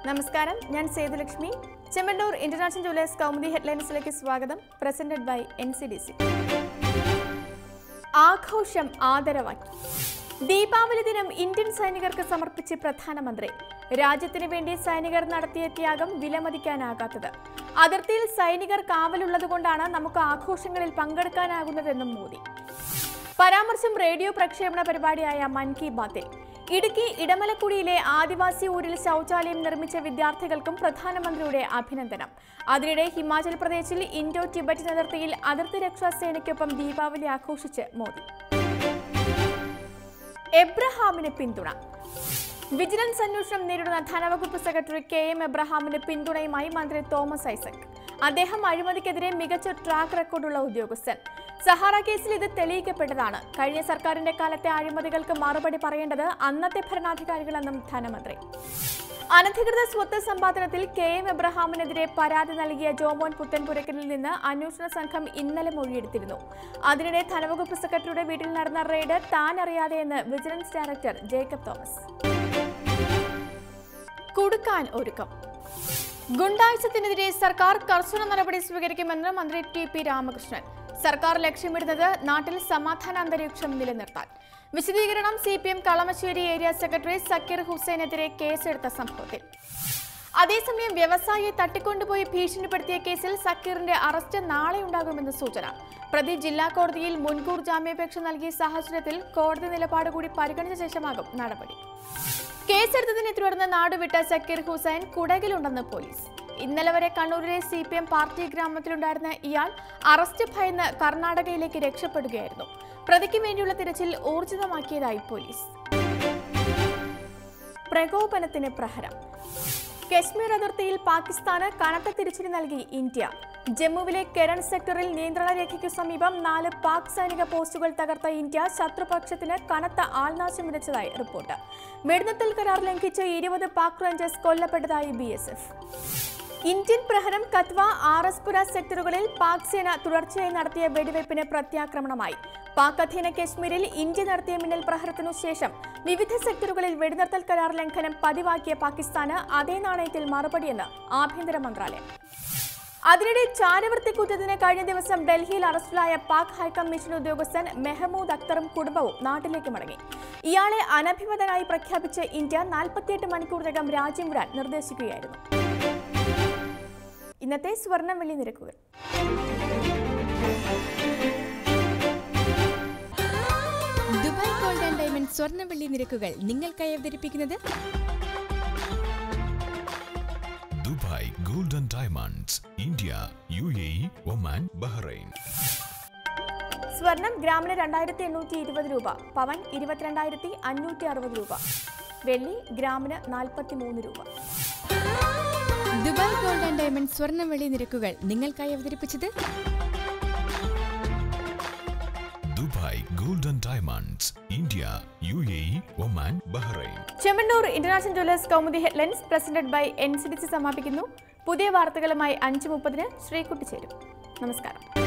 നമസ്കാരം ഞാൻ Sethulakshmi Chemmanur international jewellers Kaumudi ഹെഡ്ലൈൻസിലേക്ക് സ്വാഗതം presented by N C D C ആഘോഷം ആദരവാക്കി ദീപാവലി ദിനം ഇന്ത്യൻ സൈനികർക്ക് സമർപ്പിച്ച് പ്രധാനമന്ത്രി രാജ്യത്തിന് വേണ്ടി സൈനികർ നടത്തിയ ത്യാഗം വിലമതിക്കാനാകാത്തത് അതിർത്തിയിൽ സൈനികർ കാവലുള്ളതുകൊണ്ടാണ് നമുക്ക് ആഘോഷങ്ങളിൽ പങ്കെടുക്കാനാകുന്നതെന്നും മോദി പരാമർശം റേഡിയോ പ്രക്ഷേപണ പരിപാടിയായ മൻ കി ബാത്തിൽ ഇടുക്കി ഇടമലക്കുടിയിലെ ആദിവാസി ഊരിൽ ശൗചാലയം നിർമ്മിച്ച വിദ്യാർത്ഥികൾക്കും പ്രധാനമന്ത്രിയുടെ അഭിനന്ദനം അതിനിടെ ഹിമാചൽ പ്രദേശിൽ ഇൻഡോ ടിബറ്റൻ അതിർത്തിയിൽ അതിർത്തി രക്ഷാ സേനയ്ക്കൊപ്പം ദീപാവലി ആഘോഷിച്ച് മോദി എബ്രഹാമിന് പിന്തുണ വിജിലൻസ് അന്വേഷണം നേരിടുന്ന ധനവകുപ്പ് സെക്രട്ടറി കെ എം എബ്രഹാമിന് പിന്തുണയുമായി മന്ത്രി തോമസ് ഐസക് അദ്ദേഹം അഴിമതിക്കെതിരെ മികച്ച ട്രാക്ക് റെക്കോർഡുള്ള ഉദ്യോഗസ്ഥൻ സഹാറ കേസിൽ ഇത് തെളിയിക്കപ്പെട്ടതാണ് കഴിഞ്ഞ സർക്കാരിന്റെ കാലത്തെ അഴിമതികൾക്ക് മറുപടി പറയേണ്ടത് അന്നത്തെ ഭരണാധികാരികളെന്നും ധനമന്ത്രി അനധികൃത സ്വത്ത് സമ്പാദനത്തിൽ കെ എം എബ്രഹാമിനെതിരെ പരാതി നൽകിയ ജോമോൻ പുത്തൻപുരക്കലിൽ നിന്ന് അന്വേഷണ സംഘം ഇന്നലെ മൊഴിയെടുത്തിരുന്നു അതിനിടെ ധനവകുപ്പ് സെക്രട്ടറിയുടെ വീട്ടിൽ നടന്ന റെയ്ഡ് താൻ അറിയാതെയെന്ന് വിജിലൻസ് ഡയറക്ടർ ജേക്കബ് തോമസ് കൊടുക്കാൻ ഒരുക്കം ഗുണ്ടായുസത്തിനെതിരെ സർക്കാർ കർശന നടപടി സ്വീകരിക്കുമെന്ന് മന്ത്രി ടി പി രാമകൃഷ്ണൻ സർക്കാർ ലക്ഷ്യമിടുന്നത് നാട്ടിൽ സമാധാന അന്തരീക്ഷം നിലനിർത്താൻ വിശദീകരണം C P M Kalamassery area secretary Zakir ഹുസൈനെതിരെ കേസെടുത്ത സംഭവത്തിൽ അതേസമയം വ്യവസായിയെ തട്ടിക്കൊണ്ടുപോയി ഭീഷണിപ്പെടുത്തിയ കേസിൽ സക്കീറിന്റെ അറസ്റ്റ് നാളെ ഉണ്ടാകുമെന്ന് സൂചന പ്രതി ജില്ലാ കോടതിയിൽ മുൻകൂർ ജാമ്യാപേക്ഷ നൽകിയ സാഹചര്യത്തിൽ കോടതി നിലപാട് കൂടി പരിഗണിച്ച ശേഷമാകും നടപടി കേസെടുത്തതിനെ തുടർന്ന് നാടുവിട്ട സക്കീർ ഹുസൈൻ കുടകിലുണ്ടെന്ന് പോലീസ് ഇന്നലെ വരെ കണ്ണൂരിലെ സി പി എം പാർട്ടി ഗ്രാമത്തിലുണ്ടായിരുന്ന ഇയാൾ അറസ്റ്റ് ഭയന്ന് കർണാടകയിലേക്ക് രക്ഷപ്പെടുകയായിരുന്നു പ്രതിക്ക് വേണ്ടിയുള്ള തിരച്ചിൽ ഊർജിതമാക്കിയതായി പോലീസ് പ്രകോപനത്തിന് പ്രഹരം കശ്മീർ അതിർത്തിയിൽ പാകിസ്ഥാന് കനത്ത തിരിച്ചടി നൽകി ഇന്ത്യ ജമ്മുവിലെ കെരൺ സെക്ടറിൽ നിയന്ത്രണ രേഖയ്ക്കു സമീപം നാല് പാക് സൈനിക പോസ്റ്റുകൾ തകർത്ത ഇന്ത്യ ശത്രുപക്ഷത്തിന് കനത്ത ആൾനാശം വിതച്ചതായി റിപ്പോർട്ട് വെടിനിർത്തൽ കരാർ ലംഘിച്ച് ഇരുപത് പാക് റേഞ്ചേഴ്സ് കൊല്ലപ്പെട്ടതായി ബി എസ് എഫ് ഇന്ത്യൻ പ്രഹരം കത്വ ആർ എസ് പുര സെക്ടറുകളിൽ പാക് സേന തുടർച്ചയായി നടത്തിയ വെടിവയ്പ്പിന് പ്രത്യാക്രമണമായി പാക് അധീന കശ്മീരിൽ ഇന്ത്യ നടത്തിയ മിന്നൽ പ്രഹരത്തിനു ശേഷം വിവിധ സെക്ടറുകളിൽ വെടിനിർത്തൽ കരാർ ലംഘനം പതിവാക്കിയ പാകിസ്ഥാന് അതേ നാണയത്തിൽ മറുപടിയെന്ന് ആഭ്യന്തര മന്ത്രാലയം അതിനിടെ ചാരവൃത്തി കുറ്റത്തിന് കഴിഞ്ഞ ദിവസം ഡൽഹിയിൽ അറസ്റ്റിലായ പാക് ഹൈക്കമ്മീഷൻ ഉദ്യോഗസ്ഥൻ മെഹമ്മൂദ് അക്തറും കുടുംബവും നാട്ടിലേക്ക് മടങ്ങി ഇയാളെ അനഭിമതനായി പ്രഖ്യാപിച്ച് ഇന്ത്യ നാൽപ്പത്തിയെട്ട് മണിക്കൂറിനകം രാജ്യം വിടാൻ നിർദ്ദേശിക്കുകയായിരുന്നു ഇന്നത്തെ സ്വർണം വെള്ളി നിരക്കുകൾ ദുബായ് ഗോൾഡ് ആൻഡ് ഡയമണ്ട് സ്വർണ്ണവെള്ളി നിരക്കുകൾ നിങ്ങൾക്കായി അവതരിപ്പിക്കുന്നത് Dubai golden diamonds India U A E Oman Bahrain സ്വർണം ഗ്രാമിന് രണ്ടായിരത്തി എണ്ണൂറ്റി ഇരുപത് രൂപ പവൻ ഇരുപത്തിരണ്ടായിരത്തി അഞ്ഞൂറ്റി അറുപത് രൂപ വെള്ളി ഗ്രാമിന് നാൽപ്പത്തി മൂന്ന് രൂപ ദുബായ് ഗോൾഡ് ആൻഡ് ഡയമണ്ട് സ്വർണ്ണവെള്ളി നിരക്കുകൾ നിങ്ങൾക്കായി അവതരിപ്പിച്ചത് Dubai golden diamonds India U A E Oman Bahrain Chemmanur international jewellers Kaumudi headlines presented by N C D C സമാപിക്കുന്നു പുതിയ വാർത്തകളുമായി അഞ്ച് മുപ്പതിന് ശ്രീകുട്ടി ചേരും നമസ്കാരം